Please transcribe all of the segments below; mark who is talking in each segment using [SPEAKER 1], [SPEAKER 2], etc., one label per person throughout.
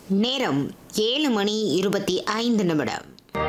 [SPEAKER 1] நேரம் ஏழு மணி இருபத்தி ஐந்து நிமிடம்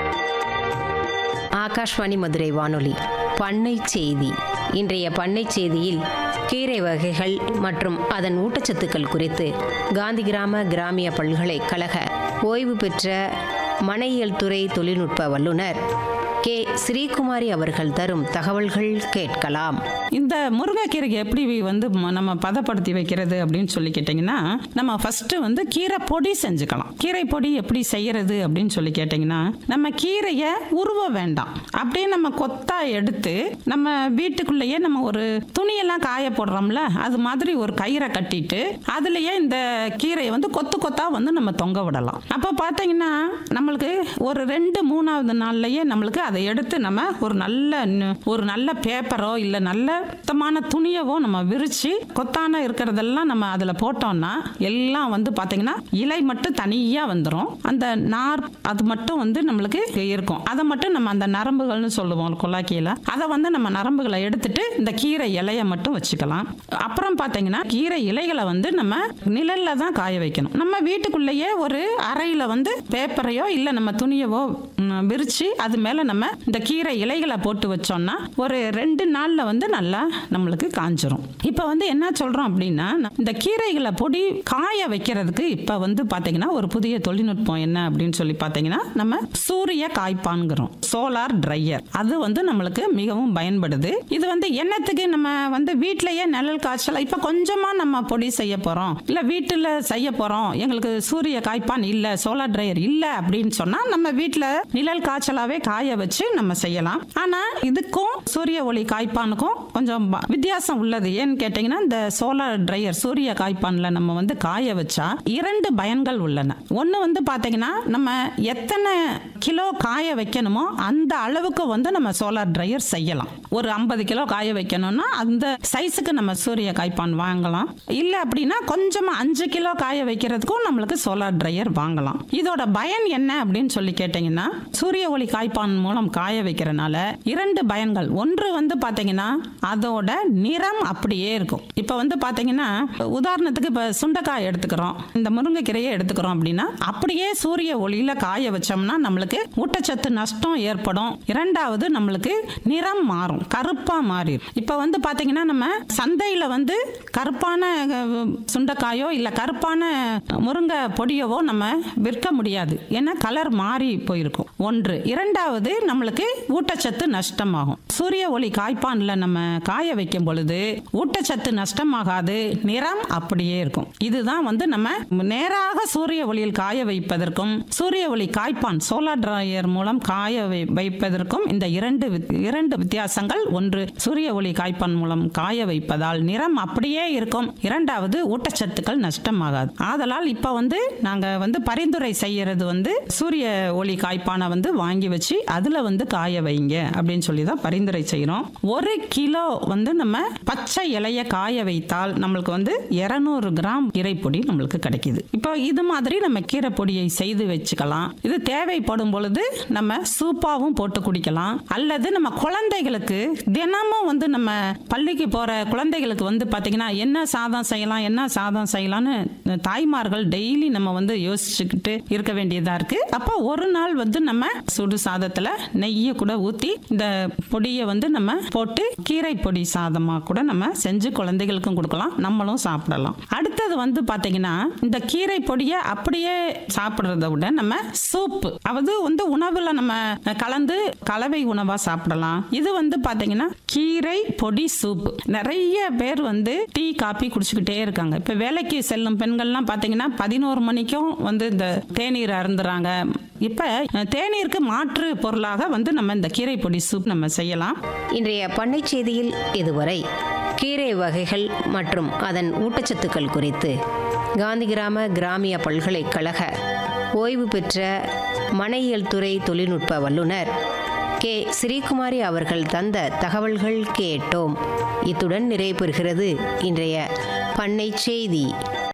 [SPEAKER 2] ஆகாஷ்வாணி மதுரை வானொலி பண்ணை செய்தி இன்றைய பண்ணை செய்தியில் கீரை வகைகள் மற்றும் அதன் ஊட்டச்சத்துக்கள் குறித்து காந்தி கிராம கிராமிய பல்கலைக்கழக ஓய்வு பெற்ற மனையியல் துறை தொழில்நுட்ப வல்லுநர் கே ஸ்ரீகுமாரி அவர்கள் தரும் தகவல்கள் கேட்கலாம்
[SPEAKER 3] இந்த முருங்கைக்கீரைக்கு எப்படி வந்து ம- நம்ம பதப்படுத்தி வைக்கிறது அப்படின்னு சொல்லி கேட்டிங்கன்னா நம்ம ஃபர்ஸ்ட் வந்து கீரை பொடி செஞ்சுக்கலாம் கீரை பொடி எப்படி செய்யறது அப்படின்னு சொல்லி கேட்டிங்கன்னா நம்ம கீரையை உருவ வேண்டாம் அப்படியே நம்ம கொத்தா எடுத்து நம்ம வீட்டுக்குள்ளேயே நம்ம ஒரு துணியெல்லாம் காய போடுறோம்ல அது மாதிரி ஒரு கயிறை கட்டிட்டு அதுலயே இந்த கீரையை வந்து கொத்து கொத்தா வந்து நம்ம தொங்க விடலாம் அப்போ பார்த்தீங்கன்னா நம்மளுக்கு ஒரு ரெண்டு மூணாவது நாள்லயே நம்மளுக்கு அதை எடுத்து நம்ம ஒரு நல்ல ந- ஒரு நல்ல பேப்பரோ இல்லை நல்ல சுத்தமான துணியவோ நம்ம விரிச்சு கொத்தான இருக்கிறதெல்லாம் நம்ம அதில் போட்டோம்னா எல்லாம் வந்து பார்த்தீங்கன்னா இலை மட்டும் தனியாக வந்துடும் அந்த நார் அது மட்டும் வந்து நம்மளுக்கு இருக்கும் அதை மட்டும் நம்ம அந்த நரம்புகள்னு சொல்லுவோம் கொல்லாக்கியில் அதை வந்து நம்ம நரம்புகளை எடுத்துட்டு இந்த கீரை இலையை மட்டும் வச்சுக்கலாம் அப்புறம் பார்த்தீங்கன்னா கீரை இலைகளை வந்து நம்ம நிழல்ல தான் காய வைக்கணும் நம்ம வீட்டுக்குள்ளேயே ஒரு அறையில் வந்து பேப்பரையோ இல்லை நம்ம துணியவோ ம், விரிச்சு அது மேலே நம்ம இந்த கீரை இலைகளை போட்டு வச்சோம்னா ஒரு ரெண்டு நாளில் வந்து நல்லா நம்மளுக்கு காஞ்சிரும் இப்போ வந்து என்ன சொல்கிறோம் அப்படின்னா இந்த கீரைகளை பொடி காய வைக்கிறதுக்கு இப்போ வந்து பார்த்தீங்கன்னா ஒரு புதிய தொழில்நுட்பம் என்ன அப்படின்னு சொல்லி பார்த்தீங்கன்னா நம்ம சூரிய காய்ப்பான்கிறோம் சோலார் ட்ரையர் அது வந்து நம்மளுக்கு மிகவும் பயன்படுது இது வந்து என்னத்துக்கு நம்ம வந்து வீட்டிலேயே நிழல் காய்ச்சல் இப்போ கொஞ்சமாக நம்ம பொடி செய்ய போகிறோம் இல்லை வீட்டில் செய்ய போகிறோம் எங்களுக்கு சூரிய காய்ப்பான் இல்லை சோலார் ட்ரையர் இல்லை அப்படின்னு சொன்னால் நம்ம வீட்டில் நிழல் காய்ச்சலாவே காய வச்சு நம்ம செய்யலாம் ஆனால் இதுக்கும் சூரிய ஒளி காய்ப்பானுக்கும் கொஞ்சம் ப- வித்தியாசம் உள்ளது ஏன்னு கேட்டிங்கன்னா இந்த சோலார் ட்ரையர் சூரிய காய்ப்பானில் நம்ம வந்து காய வச்சா இரண்டு பயன்கள் உள்ளன ஒன்று வந்து பார்த்தீங்கன்னா நம்ம எத்தனை கிலோ காய வைக்கணுமோ அந்த அளவுக்கு வந்து நம்ம சோலார் ட்ரையர் செய்யலாம் ஒரு ஐம்பது கிலோ காய வைக்கணும்னா அந்த சைஸுக்கு நம்ம சூரிய காய்ப்பான் வாங்கலாம் இல்லை அப்படின்னா கொஞ்சமாக அஞ்சு கிலோ காய வைக்கிறதுக்கும் நம்மளுக்கு சோலார் ட்ரையர் வாங்கலாம் இதோட பயன் என்ன அப்படின்னு சொல்லி கேட்டிங்கன்னா சூரிய ஒளி காய்ப்பான் மூலம் காய வைக்கிறனால இரண்டு பயன்கள் ஒன்று வந்து பார்த்தீங்கன்னா அதோட நிறம் அப்படியே இருக்கும் இப்போ வந்து பார்த்தீங்கன்னா உதாரணத்துக்கு இப்போ சுண்டைக்காய் எடுத்துக்கிறோம் இந்த முருங்கைக்கீரையை எடுத்துக்கிறோம் அப்படின்னா அப்படியே சூரிய ஒளியில காய வச்சோம்னா நம்மளுக்கு ஊட்டச்சத்து நஷ்டம் ஏற்படும் இரண்டாவது நம்மளுக்கு நிறம் மாறும் கருப்பா மாறிடும் இப்போ வந்து பார்த்தீங்கன்னா நம்ம சந்தையில் வந்து கருப்பான அஹ், சுண்டைக்காயோ இல்லை கருப்பான முருங்கை பொடியவோ நம்ம விற்க முடியாது ஏன்னா கலர் மாறி போயிருக்கும் ஒன்று இரண்டாவது நம்மளுக்கு ஊட்டச்சத்து நஷ்டமாகும் சூரிய ஒளி காய்ப்பான்ல நம்ம காய வைக்கும் பொழுது ஊட்டச்சத்து நஷ்டமாகாது நிறம் அப்படியே இருக்கும் இதுதான் வந்து நம்ம நேராக சூரிய ஒளியில் காய வைப்பதற்கும் சூரிய ஒளி காய்ப்பான் சோலார் டிராயர் மூலம் காய வை- வைப்பதற்கும் இந்த இரண்டு வித்- இரண்டு வித்தியாசங்கள் ஒன்று சூரிய ஒளி காய்ப்பான் மூலம் காய வைப்பதால் நிறம் அப்படியே இருக்கும் இரண்டாவது ஊட்டச்சத்துக்கள் நஷ்டமாகாது ஆதலால் இப்போ வந்து நாங்க வந்து பரிந்துரை செய்யறது வந்து சூரிய ஒளி காய்ப்பானை வந்து வாங்கி வச்சு அதுல வந்து காய வைங்க அப்படின்னு சொல்லி தான் பரிந்துரை செய்கிறோம் ஒரு கிலோ வந்து நம்ம பச்சை இலைய காய வைத்தால் நம்மளுக்கு வந்து 200 கிராம் கீரைப்பொடி நம்மளுக்கு கிடைக்குது இப்போ இது மாதிரி நம்ம கீரை பொடியை செய்து வச்சுக்கலாம் இது தேவைப்படும் பொழுது நம்ம சூப்பாவும் போட்டு குடிக்கலாம் அல்லது நம்ம குழந்தைகளுக்கு தினமும் வந்து நம்ம பள்ளிக்கு போற குழந்தைகளுக்கு வந்து பாத்தீங்கன்னா என்ன சாதம் செய்யலாம் என்ன சாதம் செய்யலாம்னு தாய்மார்கள் டெய்லி நம்ம வந்து யோசிச்சுக்கிட்டு இருக்க வேண்டியதா இருக்கு அப்போ ஒரு நாள் வந்து நம்ம சுடு சாதத்துல நெய்யை கூட ஊத்தி இந்த பொடியை வந்து நம்ம போட்டு கீரை பொடி சாதமா கூட நம்ம செஞ்சு குழந்தைகளுக்கும் கொடுக்கலாம் நம்மளும் சாப்பிடலாம் அடுத்தது வந்து பாத்தீங்கன்னா இந்த கீரை பொடியை அப்படியே சாப்பிடுறத விட நம்ம சூப் அதாவது வந்து உணவுல நம்ம கலந்து கலவை உணவா சாப்பிடலாம் இது வந்து பாத்தீங்கன்னா கீரை பொடி சூப் நிறைய பேர் வந்து டீ காபி குடிச்சுக்கிட்டே இருக்காங்க இப்ப வேலைக்கு செல்லும் பெண்கள்லாம் பாத்தீங்கன்னா பதினோரு மணிக்கும் வந்து இந்த தேநீர் அருந்துறாங்க இப்ப அஹ், தேநீருக்கு மாற்று பொருளாக வந்து நம்ம இந்த கீரை பொடி சூப் நம்ம செய்யலாம்
[SPEAKER 2] இன்றைய பண்ணை செய்தியில் இதுவரை கீரை வகைகள் மற்றும் அதன் ஊட்டச்சத்துக்கள் குறித்து காந்தி கிராம கிராமிய பல்கலைக்கழக ஓய்வு பெற்ற மனையியல் துறை தொழில்நுட்ப வல்லுநர் கே ஸ்ரீகுமாரி அவர்கள் தந்த தகவல்கள் கேட்டோம் இத்துடன் நிறைவு பெறுகிறது இன்றைய பண்ணை செய்தி